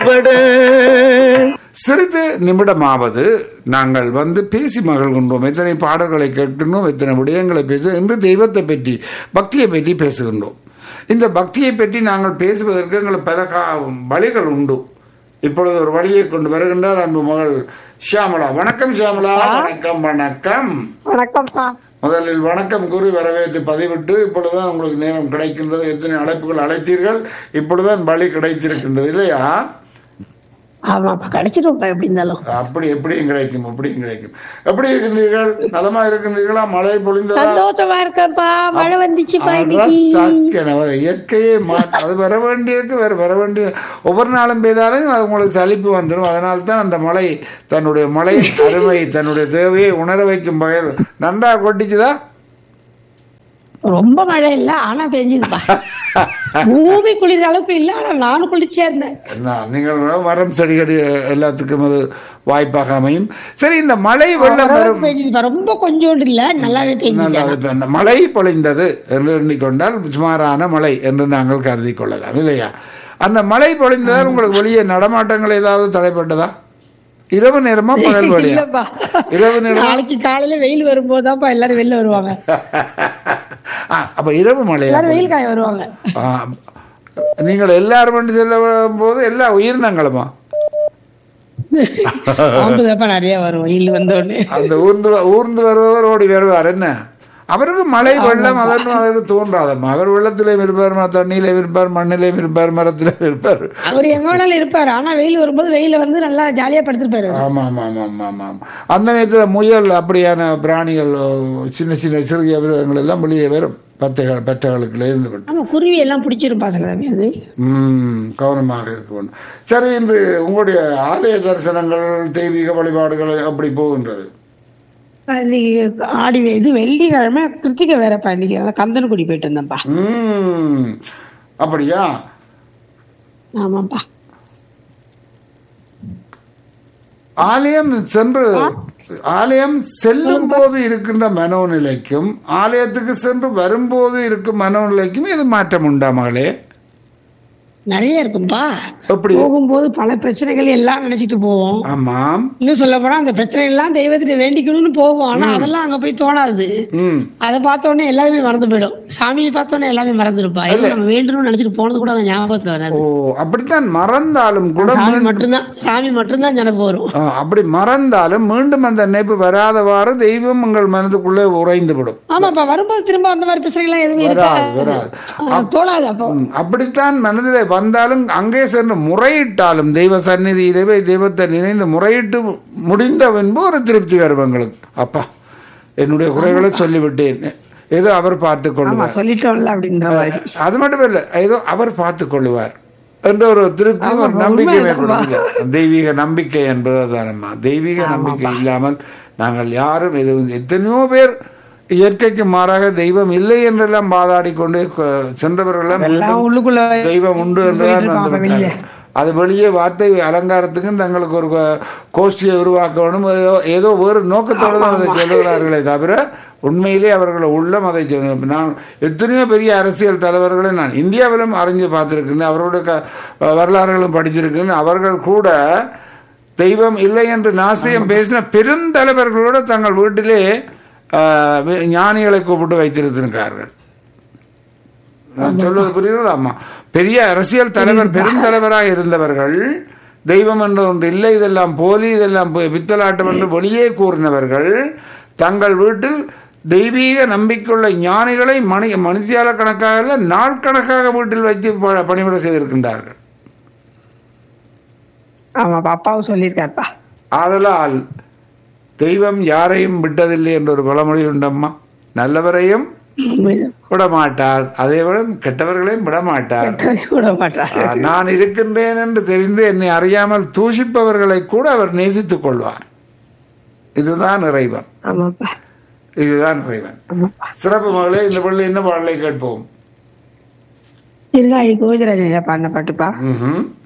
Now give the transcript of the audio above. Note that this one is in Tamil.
சிறிது நிமிடமாவது நாங்கள் வந்து பேசி மகிழ்கின்றோம் எத்தனை பாடல்களை கேட்கின்றோம் எத்தனை விடயங்களை பேச இன்று தெய்வத்தை பற்றி பக்தியை பற்றி பேசுகின்றோம் இந்த பக்தியை பற்றி நாங்கள் பேசுவதற்கு எங்களுக்கு பல கா- வழிகள் உண்டு இப்பொழுது ஒரு வழியை கொண்டு வருகின்றார் அன்பு மகள் ஷியாமலா வணக்கம் ஷியாமலா வணக்கம் வணக்கம் வணக்கம்ப்பா முதலில் வணக்கம் கூறி வரவேற்று பதிவிட்டு இப்பொழுதுதான் உங்களுக்கு நேரம் கிடைக்கின்றது எத்தனை அழைப்புகள் அழைத்தீர்கள் இப்பொழுதுதான் வழி கிடைத்திருக்கின்றது இல்லையா ஆமாப்பா கிடைச்சிரும்ப்பா எப்படி இருந்தாலும் அப்படி எப்படியும் கிடைக்கும் அப்படியும் கிடைக்கும் எப்படி இருக்கின்றீர்கள் நலமா இருக்கின்றீர்களா மழை பொழிந்ததா சந்தோஷமா இருக்கேன்ப்பா மழை வந்துச்சுப்பா அதான் இன்னைக்கு சக்கன. இயற்கையே மா- அது வர வேண்டியிருக்கு வேற வர வேண்டிய ஒவ்வொரு நாளும் பெய்தாலும் அது உங்களுக்கு சலிப்பு வந்துடும் அதனால தான் அந்த மழை தன்னுடைய மழை அருமை தன்னுடைய தேவையை உணர வைக்கும் வகையில் நன்றா கொட்டிச்சுதா ரொம்ப மழை இல்ல ஆனா பெஞ்சுதுப்பா பூமி குளிர் அளவுக்கு இல்ல ஆனா நானும் குளிச்சே இருந்தேன் நான் நீங்கள் மரம் செடிகள் எல்லாத்துக்கும் அது வாய்ப்பாக அமையும் சரி இந்த மழை வெள்ளம் வரும் ஓரளவுக்கு பெஞ்சுதுப்பா ரொம்ப கொஞ்சோண்டு இல்ல நல்லாவே பெஞ்சுச்சு நல்லது. இப்ப இந்த மழை பொழிந்தது என்று எண்ணிக்கொண்டால் சுமாரான மழை என்று நாங்கள் கருதி கொள்ளலாம் இல்லையா அந்த மழை பொழிந்ததால் உங்களுக்கு வெளியே நடமாட்டங்கள் ஏதாவது தடைப்பட்டதா இரவு நேரமா பகல் வழியா இல்லப்பா இரவு நேரம் நாளைக்கு காலையில வெயில் வரும்போதுதான்ப்பா எல்லாரும் வெளில வருவாங்க ஆ, அப்ப இரவு மழையா எல்லாரும் வெயில் காய வருவாங்க ஆ, நீங்கள் எல்லாரும் வந்து செல்ல போது எல்லா உயிரினங்களுமா பாம்புதாப்பா நிறைய வரும் வெயில் வந்த உடனே அந்த ஊர்ந்து வ- ஊர்ந்து வருபவர் ஓடி வருவார் என்ன அவருக்கு மழை வெள்ளம் அதற்கு அதற்கு தோன்றாதம்மா அவர் வெள்ளத்திலேயும் இருப்பார் ம- தண்ணியிலேயும் இருப்பார் மண்ணிலேயும் இருப்பார் மரத்திலேயும் இருப்பார் அவர் எங்க வேணாலும் இருப்பாரு ஆனா வெயில் வரும்போது வெயில வந்து நல்லா ஜாலியா படுத்திருப்பாரு ஆமா ஆமா ஆமா ஆமா ஆமா ஆமா அந்த நேரத்தில் முயல் அப்படியான பிராணிகள் ஓ, சின்ன சின்ன சிறிய மிருகங்கள் எல்லாம் வெளியே வரும் பத்தைகள் பெற்றகளுக்குள்ள இருந்து விட்டு ஆமா குருவி எல்லாம் பிடிச்சிருப்பா சில சமயம் அது ம் கவனமாக இருக்க வேண்டும் சரி இன்று உங்களுடைய ஆலய தரிசனங்கள் தெய்வீக வழிபாடுகள் அப்படி போகின்றது இன்னைக்கு ஆடி வெ- இது வெள்ளிக்கிழமை கிருத்திகை வேறப்பா இன்னைக்கு அதனால கந்தனக்குடி போயிட்டு வந்தேன்ப்பா ம் அப்படியா ஆமாப்பா ஆலயம் சென்று ஆலயம் செல்லும் போது இருக்கின்ற மனோநிலைக்கும் ஆலயத்துக்கு சென்று வரும்போது இருக்கும் மனோநிலைக்கும் இது மாற்றம் உண்டா மகளே நிறைய இருக்கும்பா எப்படி போகும்போது பல பிரச்சனைகள் எல்லாம் நினைச்சிட்டு போவோம் ஆமாம் இன்னும் சொல்ல போனா அந்த பிரச்சனை எல்லாம் தெய்வத்திட்ட வேண்டிக்கணும்னு போவோம் ஆனா அதெல்லாம் அங்க போய் தோணாது ம் அதை பார்த்த உடனே எல்லாமே மறந்து போயிடும் சாமியை பார்த்த உடனே எல்லாமே மறந்துருப்பா ஏதோ நம்ம வேண்டணும்னு நினைச்சிட்டு போனது கூட அந்த ஞாபகத்துல வராது ஓ அப்படித்தான் மறந்தாலும் கூட சாமி மட்டும்தான் சாமி மட்டும்தான் நினைப்பு வரும் ஆ, அப்படி மறந்தாலும் மீண்டும் அந்த நினைப்பு வராதவாறு தெய்வம் உங்கள் மனதுக்குள்ளே உறைந்து விடும் ஆமாப்பா வரும்போது திரும்ப அந்த மாதிரி பிரச்சனைகள் எதுவுமே வராது இருக்காது வராது ஆ, தோணாது அப்போ ம், அப்படித்தான் மனதிலே வந்தாலும் அங்கே சென்று முறையிட்டாலும் தெய்வ சந்நிதியிலே போய் தெய்வத்தை நினைந்து முறையிட்டு முடிந்த பின்பு ஒரு திருப்தி வரும் எங்களுக்கு அப்பா என்னுடைய குறைகளை சொல்லிவிட்டேன் ஏதோ அவர் பார்த்துக் ஆமா கொள்வார் சொல்லிட்டோம்ல அப்படின்ற மாதிரி அது மட்டும் இல்லை ஏதோ அவர் பார்த்துக் கொள்வார் என்ற ஒரு திருப்தி ஒரு நம்பிக்கை மேற்கொள்ளுங்க தெய்வீக நம்பிக்கை என்பது தானம்மா தெய்வீக நம்பிக்கை இல்லாமல் நாங்கள் யாரும் எதுவும் எத்தனையோ பேர் இயற்கைக்கு மாறாக தெய்வம் இல்லை என்றெல்லாம் பாதாடி கொண்டு கொ- சென்றவர்களெல்லாம் எல்லாம் உள்ளுக்குள்ள தெய்வம் உண்டு என்றுதான் சொல்லிட்டு வந்து இருப்பாங்க வெளியே. விட்டார்கள். அது வெளியே வார்த்தை அலங்காரத்துக்கும் தங்களுக்கு ஒரு கோ- கோஷ்டியை உருவாக்க வேணும் ஏதோ ஏதோ வேறு நோக்கத்தோடு தான் அதை சொல்லுகிறார்களே தவிர உண்மையிலே அவர்கள் உள்ளம் அதை சொல்~ நான் எத்தனையோ பெரிய அரசியல் தலைவர்களை நான் இந்தியாவிலும் அறிஞ்சு பார்த்திருக்கேன் அவர்களுடைய க வரலாறுகளும் படிச்சிருக்கேன் அவர்கள் கூட தெய்வம் இல்லை என்று நாசியம் பேசின பெருந்தலைவர்களோட தங்கள் வீட்டிலே ஆஹ், ஞானிகளை கூப்பிட்டு வைத்திருந்திருக்கிறார்கள் நான் சொல்வது புரியுறதா அம்மா பெரிய அரசியல் தலைவர் பெருந்தலைவராக இருந்தவர்கள் தெய்வம் என்ற ஒன்று இல்லை இதெல்லாம் போலி இதெல்லாம் பொய், பித்தலாட்டம் என்று வெளியே கூறினவர்கள் தங்கள் வீட்டில் தெய்வீக நம்பிக்கையுள்ள ஞானிகளை மணி மணித்தியால கணக்காக இல்ல, நாள் கணக்காக வீட்டில் வைத்து ப- பணிவிடை செய்திருக்கின்றார்கள் ஆமாப்பா அப்பாவும் சொல்லியிருக்காருப்பா ஆதலால் தெய்வம் யாரையும் விட்டதில்லை என்ற ஒரு பழமொழி உண்டம்மா நல்லவரையும் உண்மைதான். விட மாட்டார் அதே விட கெட்டவர்களையும் விட மாட்டார் கெட்டவரை விட மாட்டாரு ஆ, நான் இருக்கின்றேன் என்று தெரிந்து என்னை அறியாமல் தூஷிப்பவர்களை கூட அவர் நேசித்துக் கொள்வார் இதுதான் இறைவன் ஆமாப்பா இதுதான் இறைவன் ஆமாப்பா சிறப்பு மகளே இந்த பள்ளி என்ன பாடலை கேட்போம் சீர்காழி கோவிந்தராஜன் ஐயா பாடின பாட்டுப்பா ம்ஹும்.